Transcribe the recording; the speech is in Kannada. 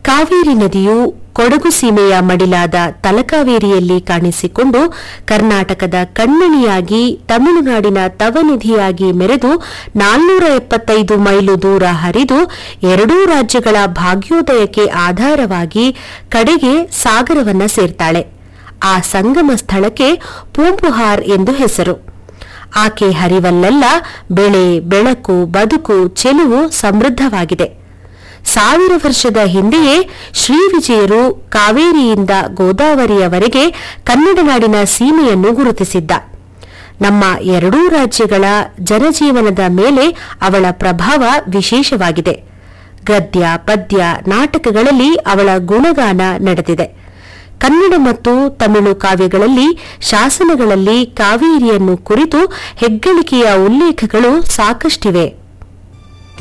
ಕಾವೇರಿ ನದಿಯು ಕೊಡಗು ಸೀಮೆಯ ಮಡಿಲಾದ ತಲಕಾವೇರಿಯಲ್ಲಿ ಕಾಣಿಸಿಕೊಂಡು ಕರ್ನಾಟಕದ ಕಣ್ಮಣಿಯಾಗಿ ತಮಿಳುನಾಡಿನ ತವನಿಧಿಯಾಗಿ ಮೆರೆದು ನಾಲ್ನೂರ ಎಪ್ಪತ್ತೈದು ಮೈಲು ದೂರ ಹರಿದು ಎರಡೂ ರಾಜ್ಯಗಳ ಭಾಗ್ಯೋದಯಕ್ಕೆ ಆಧಾರವಾಗಿ ಕಡೆಗೆ ಸಾಗರವನ್ನ ಸೇರ್ತಾಳೆ ಆ ಸಂಗಮ ಸ್ಥಳಕ್ಕೆ ಪೂಂಪುಹಾರ್ ಎಂದು ಹೆಸರು ಆಕೆ ಹರಿವಲ್ಲೆಲ್ಲ ಬೆಳೆ ಬೆಳಕು ಬದುಕು ಚೆಲುವು ಸಮೃದ್ಧವಾಗಿದೆ ಸಾವಿರ ವರ್ಷದ ಹಿಂದೆಯೇ ಶ್ರೀವಿಜಯರು ಕಾವೇರಿಯಿಂದ ಗೋದಾವರಿಯವರೆಗೆ ಕನ್ನಡ ನಾಡಿನ ಸೀಮೆಯನ್ನು ಗುರುತಿಸಿದ್ದ ನಮ್ಮ ಎರಡೂ ರಾಜ್ಯಗಳ ಜನಜೀವನದ ಮೇಲೆ ಅವಳ ಪ್ರಭಾವ ವಿಶೇಷವಾಗಿದೆ ಗದ್ಯ ಪದ್ಯ ನಾಟಕಗಳಲ್ಲಿ ಅವಳ ಗುಣಗಾನ ನಡೆದಿದೆ ಕನ್ನಡ ಮತ್ತು ತಮಿಳು ಕಾವ್ಯಗಳಲ್ಲಿ ಶಾಸನಗಳಲ್ಲಿ ಕಾವೇರಿಯನ್ನು ಕುರಿತು ಹೆಗ್ಗಳಿಕೆಯ ಉಲ್ಲೇಖಗಳು ಸಾಕಷ್ಟಿವೆ